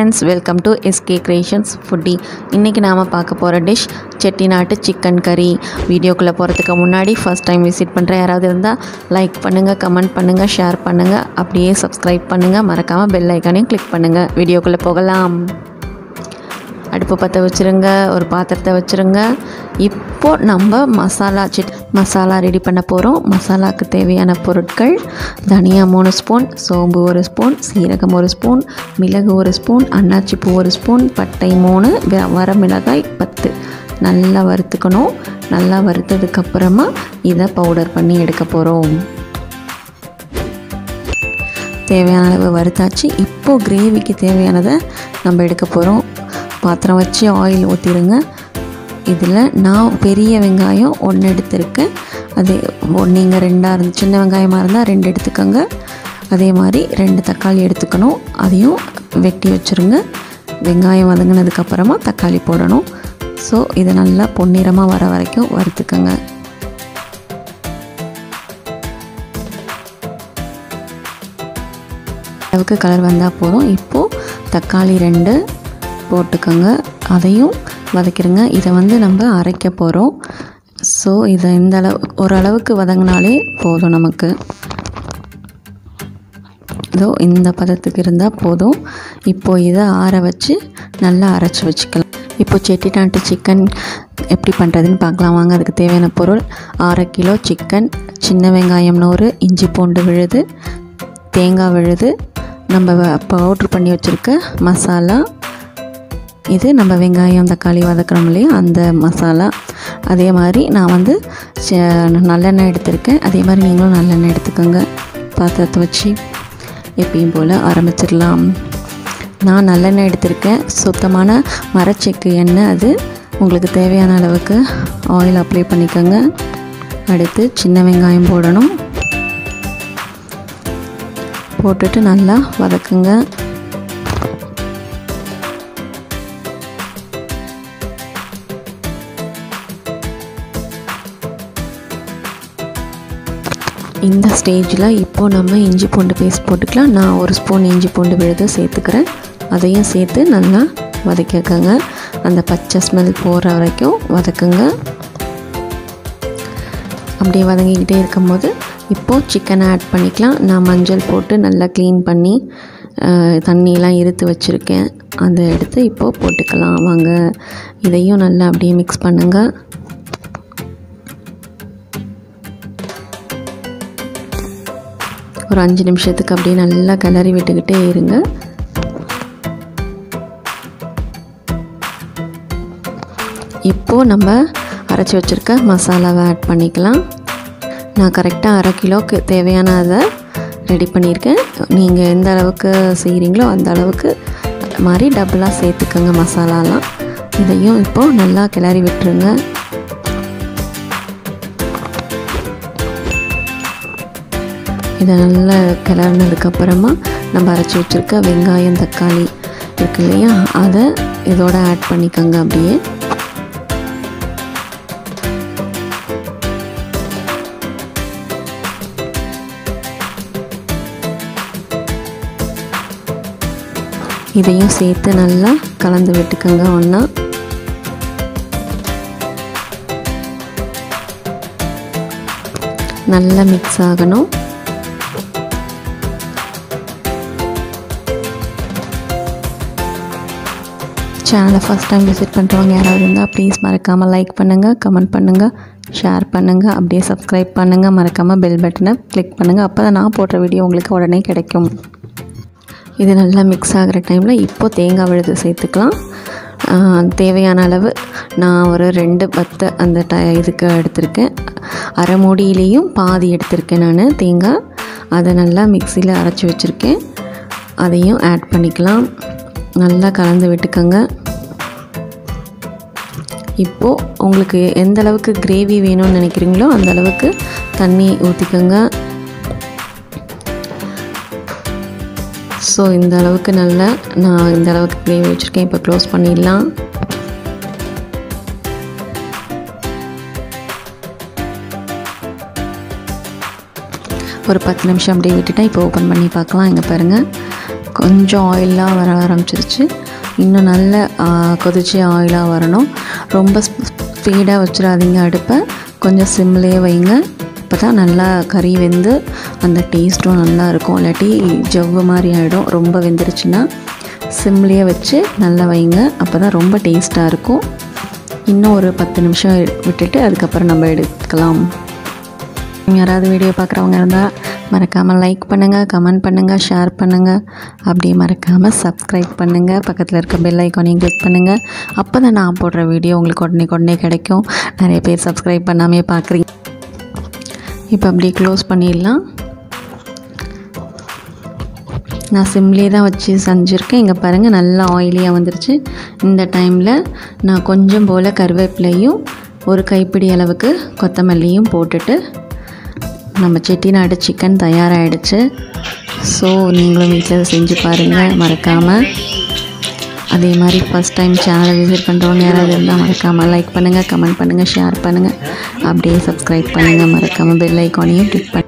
friends welcome to SK Creations foodie இன்றைக்கி நாம் பார்க்க போகிற டிஷ் செட்டிநாட்டு சிக்கன் கறி வீடியோக்குள்ளே போகிறதுக்கு முன்னாடி ஃபர்ஸ்ட் டைம் விசிட் பண்ணுற யாராவது இருந்தால் லைக் பண்ணுங்கள் கமெண்ட் பண்ணுங்கள் ஷேர் பண்ணுங்கள் அப்படியே சப்ஸ்கிரைப் பண்ணுங்கள் மறக்காமல் பெல் ஐக்கானையும் கிளிக் பண்ணுங்கள் வீடியோக்குள்ளே போகலாம் அடுப்பு பற்ற வச்சுருங்க ஒரு பாத்திரத்தை வச்சுருங்க இப்போ நம்ம மசாலா சிட் மசாலா ரெடி பண்ண போகிறோம் மசாலாவுக்கு தேவையான பொருட்கள் தனியா மூணு ஸ்பூன் சோம்பு ஒரு ஸ்பூன் சீரகம் ஒரு ஸ்பூன் மிளகு ஒரு ஸ்பூன் அன்னாச்சிப்பூ ஒரு ஸ்பூன் பட்டை மூணு வ- வரமிளகாய் பத்து நல்லா வறுத்துக்கணும் நல்லா வறுத்ததுக்கப்புறமா இதை பவுடர் பண்ணி எடுக்க போகிறோம் தேவையான அளவு வறுத்தாச்சு இப்போது கிரேவிக்கு தேவையானதை நம்ம எடுக்க போகிறோம் பாத்திரம் வச்சு ஆயில் ஊற்றிடுங்க இதில் நான் பெரிய வெங்காயம் ஒன்று எடுத்திருக்கேன் அதே நீங்கள் ரெண்டாக இருந்து சின்ன வெங்காயமாக இருந்தால் ரெண்டு எடுத்துக்கோங்க அதே மாதிரி ரெண்டு தக்காளி எடுத்துக்கணும் அதையும் வெட்டி வச்சுருங்க வெங்காயம் வதங்கினதுக்கப்புறமா தக்காளி போடணும் ஸோ இதை நல்லா பொன்னிறமாக வர வரைக்கும் வறுத்துக்கோங்க அளவுக்கு கலர் வந்தால் போதும் இப்போது தக்காளி ரெண்டு போட்டுக்கோங்க அதையும் வதக்கிடுங்க இதை வந்து நம்ம அரைக்க போகிறோம் ஸோ இதை இந்த அளவு ஓரளவுக்கு வதங்கினாலே போதும் நமக்கு இதோ இந்த பதத்துக்கு இருந்தால் போதும் இப்போது இதை ஆற வச்சு நல்லா அரைச்சி வச்சுக்கலாம் இப்போ செட்டிநாட்டு சிக்கன் எப்படி பண்ணுறதுன்னு பார்க்கலாம் வாங்க அதுக்கு தேவையான பொருள் அரை கிலோ சிக்கன் சின்ன வெங்காயம் நூறு இஞ்சி பூண்டு விழுது தேங்காய் விழுது நம்ம பவுட்ரு பண்ணி வச்சுருக்க மசாலா இது நம்ம வெங்காயம் தக்காளி வதக்குறோம் இல்லையா அந்த மசாலா அதே மாதிரி நான் வந்து ச- நல்லெண்ணெய் எடுத்திருக்கேன் அதே மாதிரி நீங்களும் நல்லெண்ணெய் எடுத்துக்கோங்க பாத்திரத்தை வச்சு எப்பயும் போல் ஆரம்பிச்சிடலாம் நான் நல்லெண்ணெய் எடுத்திருக்கேன் சுத்தமான மரச்செக்கு எண்ணெய் அது உங்களுக்கு தேவையான அளவுக்கு ஆயில் அப்ளை பண்ணிக்கோங்க அடுத்து சின்ன வெங்காயம் போடணும் போட்டுட்டு நல்லா வதக்குங்க இந்த ஸ்டேஜில் இப்போது நம்ம இஞ்சி பூண்டு பேஸ்ட் போட்டுக்கலாம் நான் ஒரு ஸ்பூன் இஞ்சி பூண்டு விழுது சேர்த்துக்கிறேன் அதையும் சேர்த்து நல்லா வதக்கிக்கோங்க அந்த பச்சை ஸ்மெல் போகிற வரைக்கும் வதக்குங்க அப்படியே வதங்கிக்கிட்டே இருக்கும்போது இப்போது சிக்கனை ஆட் பண்ணிக்கலாம் நான் மஞ்சள் போட்டு நல்லா க்ளீன் பண்ணி அஹ், தண்ணியெலாம் இருத்து வச்சுருக்கேன் அதை எடுத்து இப்போது போட்டுக்கலாம் வாங்க இதையும் நல்லா அப்படியே மிக்ஸ் பண்ணுங்கள் ஒரு அஞ்சு நிமிஷத்துக்கு அப்படியே நல்லா கிளறி விட்டுக்கிட்டே இருங்க இப்போது நம்ம அரைச்சி வச்சுருக்க மசாலாவை ஆட் பண்ணிக்கலாம் நான் கரெக்டாக அரை கிலோவுக்கு தேவையான அதை ரெடி பண்ணியிருக்கேன் நீங்கள் எந்த அளவுக்கு செய்கிறீங்களோ அந்த அளவுக்கு மாதிரி டபுளாக சேர்த்துக்கோங்க மசாலாலாம் இதையும் இப்போது நல்லா கிளறி விட்டுருங்க இதை நல்லா கிளறினதுக்கப்புறமா நம்ம அரைச்சி வச்சுருக்க வெங்காயம் தக்காளி இருக்கு இல்லையா அதை இதோட ஆட் பண்ணிக்கோங்க அப்படியே இதையும் சேர்த்து நல்லா கலந்து விட்டுக்கோங்க ஒன்றா நல்லா மிக்ஸ் ஆகணும் சேனலை ஃபஸ்ட் டைம் விசிட் பண்ணுறவங்க யாராவது இருந்தால் ப்ளீஸ் மறக்காமல் லைக் பண்ணுங்கள் கமெண்ட் பண்ணுங்கள் ஷேர் பண்ணுங்கள் அப்படியே சப்ஸ்கிரைப் பண்ணுங்கள் மறக்காமல் பெல் பட்டனை கிளிக் பண்ணுங்கள் அப்போ தான் நான் போடுற வீடியோ உங்களுக்கு உடனே கிடைக்கும் இது நல்லா மிக்ஸ் ஆகிற டைமில் இப்போ தேங்காய் விழுது சேர்த்துக்கலாம் ஆஹ் தேவையான அளவு நான் ஒரு ரெண்டு பத்து அந்த ட இதுக்கு எடுத்திருக்கேன் அரை மூடியிலையும் பாதி எடுத்திருக்கேன் நான் தேங்காய் அதை நல்லா மிக்சியில் அரைச்சி வச்சுருக்கேன் அதையும் ஆட் பண்ணிக்கலாம் நல்லா கலந்து விட்டுக்கோங்க இப்போது உங்களுக்கு எந்த அளவுக்கு கிரேவி வேணும்னு நினைக்கிறீங்களோ அந்த அளவுக்கு தண்ணி ஊற்றிக்கோங்க ஸோ இந்த அளவுக்கு நல்லா நான் இந்த அளவுக்கு கிரேவி வச்சுருக்கேன் இப்போ க்ளோஸ் பண்ணிடலாம் ஒரு பத்து நிமிஷம் அப்படியே விட்டுட்டேன் இப்போ ஓப்பன் பண்ணி பார்க்கலாம் இங்கே பாருங்கள் கொஞ்சம் ஆயிலாக வர ஆரம்பிச்சிருச்சு இன்னும் நல்ல ஆ, கொதிச்சு ஆயிலாக வரணும் ரொம்ப ஸ்பீடாக வச்சிடாதீங்க அடுப்பை கொஞ்சம் சிம்லேயே வைங்க அப்போ தான் நல்லா கறி வெந்து அந்த டேஸ்ட்டும் நல்லா இருக்கும் இல்லாட்டி ஜவ்வு மாதிரி ஆகிடும் ரொம்ப வெந்துருச்சுன்னா சிம்லேயே வச்சு நல்லா வைங்க அப்போ தான் ரொம்ப டேஸ்ட்டாக இருக்கும் இன்னும் ஒரு பத்து நிமிஷம் விட்டுட்டு அதுக்கப்புறம் நம்ம எடுக்கலாம் யாராவது வீடியோ பார்க்குறவங்க இருந்தால் மறக்காமல் லைக் பண்ணுங்கள் கமெண்ட் பண்ணுங்கள் ஷேர் பண்ணுங்கள் அப்படியே மறக்காமல் சப்ஸ்கிரைப் பண்ணுங்கள் பக்கத்தில் இருக்க பெல் ஐக்கானையும் கிளிக் பண்ணுங்கள் அப்போ தான் நான் போடுற வீடியோ உங்களுக்கு உடனே உடனே கிடைக்கும் நிறைய பேர் சப்ஸ்கிரைப் பண்ணாமே பார்க்குறீங்க இப்போ அப்படியே க்ளோஸ் பண்ணிடலாம் நான் சிம்லேயே தான் வச்சு செஞ்சுருக்கேன் இங்கே பாருங்கள் நல்லா ஆயிலியாக வந்துருச்சு இந்த டைமில் நான் கொஞ்சம் போல் கருவேப்பிலையும் ஒரு கைப்பிடி அளவுக்கு கொத்தமல்லியும் போட்டுட்டு நம்ம செட்டிநாடு சிக்கன் தயாராகிடுச்சு ஸோ நீங்களும் வீட்டில் செஞ்சு பாருங்கள் மறக்காமல் அதே மாதிரி ஃபஸ்ட் டைம் சேனலை விசிட் பண்ணுறவங்க யாராவது இருந்தால் மறக்காமல் லைக் பண்ணுங்கள் கமெண்ட் பண்ணுங்கள் ஷேர் பண்ணுங்கள் அப்படியே சப்ஸ்கிரைப் பண்ணுங்கள் மறக்காமல் பெல் ஐக்கானையும் கிளிக் பண்ணி